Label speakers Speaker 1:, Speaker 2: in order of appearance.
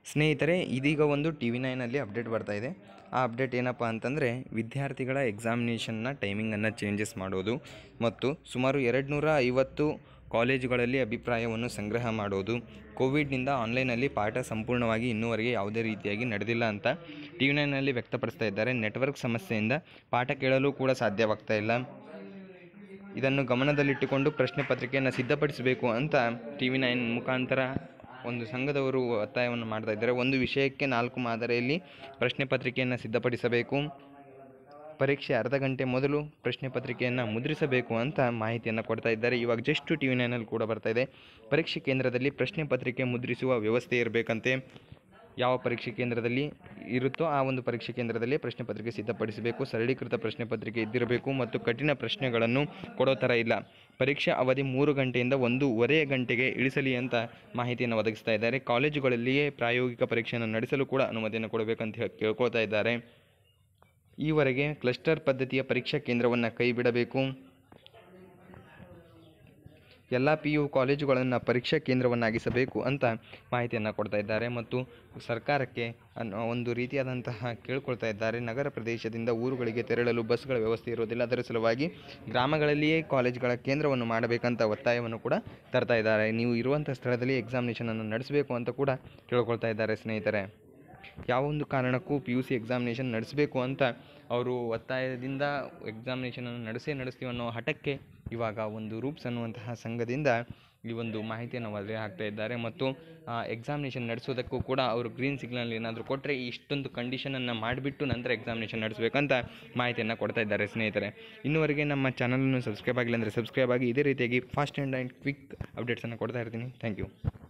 Speaker 1: ಸ್ನೇಹಿತರೆ ಇದೀಗ ಒಂದು ಟಿ ವಿ ನೈನಲ್ಲಿ ಅಪ್ಡೇಟ್ ಬರ್ತಾ ಇದೆ ಆ ಅಪ್ಡೇಟ್ ಏನಪ್ಪ ಅಂತಂದರೆ ವಿದ್ಯಾರ್ಥಿಗಳ ಎಕ್ಸಾಮಿನೇಷನ್ನ ಟೈಮಿಂಗನ್ನು ಚೇಂಜಸ್ ಮಾಡೋದು ಮತ್ತು ಸುಮಾರು ಎರಡು ನೂರ ಐವತ್ತು ಕಾಲೇಜುಗಳಲ್ಲಿ ಅಭಿಪ್ರಾಯವನ್ನು ಸಂಗ್ರಹ ಮಾಡೋದು ಕೋವಿಡ್ನಿಂದ ಆನ್ಲೈನಲ್ಲಿ ಪಾಠ ಸಂಪೂರ್ಣವಾಗಿ ಇನ್ನೂವರೆಗೆ ಯಾವುದೇ ರೀತಿಯಾಗಿ ನಡೆದಿಲ್ಲ ಅಂತ ಟಿ ವಿ ನೈನಲ್ಲಿ ವ್ಯಕ್ತಪಡಿಸ್ತಾ ಇದ್ದಾರೆ ನೆಟ್ವರ್ಕ್ ಸಮಸ್ಯೆಯಿಂದ ಪಾಠ ಕೇಳಲು ಕೂಡ ಸಾಧ್ಯವಾಗ್ತಾ ಇಲ್ಲ ಇದನ್ನು ಗಮನದಲ್ಲಿಟ್ಟುಕೊಂಡು ಪ್ರಶ್ನೆ ಪತ್ರಿಕೆಯನ್ನು ಸಿದ್ಧಪಡಿಸಬೇಕು ಅಂತ ಟಿ ವಿ ನೈನ್ ಮುಖಾಂತರ ಒಂದು ಸಂಘದವರು ಒತ್ತಾಯವನ್ನು ಮಾಡ್ತಾ ಇದ್ದಾರೆ ಒಂದು ವಿಷಯಕ್ಕೆ ನಾಲ್ಕು ಮಾದರಿಯಲ್ಲಿ ಪ್ರಶ್ನೆ ಪತ್ರಿಕೆಯನ್ನು ಸಿದ್ಧಪಡಿಸಬೇಕು ಪರೀಕ್ಷೆ ಅರ್ಧ ಗಂಟೆ ಮೊದಲು ಪ್ರಶ್ನೆ ಪತ್ರಿಕೆಯನ್ನು ಮುದ್ರಿಸಬೇಕು ಅಂತ ಮಾಹಿತಿಯನ್ನು ಕೊಡ್ತಾ ಇದ್ದಾರೆ ಇವಾಗ ಜಸ್ಟ್ ಟಿ ವಿ ನೈನಲ್ಲಿ ಕೂಡ ಬರ್ತಾ ಇದೆ ಪರೀಕ್ಷೆ ಕೇಂದ್ರದಲ್ಲಿ ಪ್ರಶ್ನೆ ಪತ್ರಿಕೆ ಮುದ್ರಿಸುವ ವ್ಯವಸ್ಥೆ ಇರಬೇಕಂತೆ ಯಾವ ಪರೀಕ್ಷೆ ಕೇಂದ್ರದಲ್ಲಿ ಇರುತ್ತೋ ಆ ಒಂದು ಪರೀಕ್ಷೆ ಕೇಂದ್ರದಲ್ಲಿ ಪ್ರಶ್ನೆ ಪತ್ರಿಕೆ ಸಿದ್ಧಪಡಿಸಬೇಕು ಸರಳೀಕೃತ ಪ್ರಶ್ನೆ ಪತ್ರಿಕೆ ಇದ್ದಿರಬೇಕು ಮತ್ತು ಕಠಿಣ ಪ್ರಶ್ನೆಗಳನ್ನು ಕೊಡೋ ಥರ ಇಲ್ಲ ಪರೀಕ್ಷಾ ಅವಧಿ ಮೂರು ಗಂಟೆಯಿಂದ ಒಂದೂವರೆ ಗಂಟೆಗೆ ಇಳಿಸಲಿ ಅಂತ ಮಾಹಿತಿಯನ್ನು ಒದಗಿಸ್ತಾ ಇದ್ದಾರೆ ಕಾಲೇಜುಗಳಲ್ಲಿಯೇ ಪ್ರಾಯೋಗಿಕ ಪರೀಕ್ಷೆಯನ್ನು ನಡೆಸಲು ಕೂಡ ಅನುಮತಿಯನ್ನು ಕೊಡಬೇಕಂತ ಹೇಳಿ ಕೇಳ್ಕೊಳ್ತಾ ಇದ್ದಾರೆ ಈವರೆಗೆ ಕ್ಲಸ್ಟರ್ ಪದ್ಧತಿಯ ಪರೀಕ್ಷಾ ಕೇಂದ್ರವನ್ನು ಕೈಬಿಡಬೇಕು ಎಲ್ಲ ಪಿ ಯು ಕಾಲೇಜುಗಳನ್ನು ಪರೀಕ್ಷಾ ಕೇಂದ್ರವನ್ನಾಗಿಸಬೇಕು ಅಂತ ಮಾಹಿತಿಯನ್ನು ಕೊಡ್ತಾ ಇದ್ದಾರೆ ಮತ್ತು ಸರ್ಕಾರಕ್ಕೆ ಅನ್ನೋ ಒಂದು ರೀತಿಯಾದಂತಹ ಕೇಳ್ಕೊಳ್ತಾ ಇದ್ದಾರೆ ನಗರ ಪ್ರದೇಶದಿಂದ ಊರುಗಳಿಗೆ ತೆರಳಲು ಬಸ್ಗಳ ವ್ಯವಸ್ಥೆ ಇರೋದಿಲ್ಲ ಅದರ ಸಲುವಾಗಿ ಗ್ರಾಮಗಳಲ್ಲಿಯೇ ಕಾಲೇಜುಗಳ ಕೇಂದ್ರವನ್ನು ಮಾಡಬೇಕಂತ ಒತ್ತಾಯವನ್ನು ಕೂಡ ತರ್ತಾ ಇದ್ದಾರೆ ನೀವು ಇರುವಂಥ ಸ್ಥಳದಲ್ಲಿ ಎಕ್ಸಾಮಿನೇಷನನ್ನು ನಡೆಸಬೇಕು ಅಂತ ಕೂಡ ಕೇಳ್ಕೊಳ್ತಾ ಇದ್ದಾರೆ ಸ್ನೇಹಿತರೆ ಯಾವ ಒಂದು ಕಾರಣಕ್ಕೂ ಪಿ ಯು ಸಿ ಎಕ್ಸಾಮಿನೇಷನ್ ನಡೆಸಬೇಕು ಅಂತ ಅವರು ಒತ್ತಾಯದಿಂದ ಎಕ್ಸಾಮಿನೇಷನನ್ನು ನಡೆಸೇ ನಡೆಸ್ತೀವಿ ಅನ್ನೋ ಹಠಕ್ಕೆ ಇವಾಗ ಒಂದು ರೂಪ್ಸ್ ಅನ್ನುವಂತಹ ಸಂಘದಿಂದ ಈ ಒಂದು ಮಾಹಿತಿಯನ್ನು ವರದಿ ಹಾಕ್ತಾ ಇದ್ದಾರೆ ಮತ್ತು ಎಕ್ಸಾಮಿನೇಷನ್ ನಡೆಸೋದಕ್ಕೂ ಕೂಡ ಅವರು ಗ್ರೀನ್ ಸಿಗ್ನಲ್ ಏನಾದರೂ ಕೊಟ್ಟರೆ ಇಷ್ಟೊಂದು ಕಂಡೀಷನನ್ನು ಮಾಡಿಬಿಟ್ಟು ನಂತರ ಎಕ್ಸಾಮಿನೇಷನ್ ನಡೆಸಬೇಕಂತ ಮಾಹಿತಿಯನ್ನು ಕೊಡ್ತಾ ಇದ್ದಾರೆ ಸ್ನೇಹಿತರೆ ಇನ್ನುವರೆಗೆ ನಮ್ಮ ಚಾನಲನ್ನು ಸಬ್ಸ್ಕ್ರೈಬ್ ಆಗಿಲ್ಲ ಅಂದರೆ ಸಬ್ಸ್ಕ್ರೈಬ್ ಆಗಿ ಇದೇ ರೀತಿಯಾಗಿ ಫಾಸ್ಟ್ ಆ್ಯಂಡ್ ಆ್ಯಂಡ್ ಕ್ವಿಕ್ ಅಪ್ಡೇಟ್ಸನ್ನು ಕೊಡ್ತಾ ಇರ್ತೀನಿ ಥ್ಯಾಂಕ್ ಯು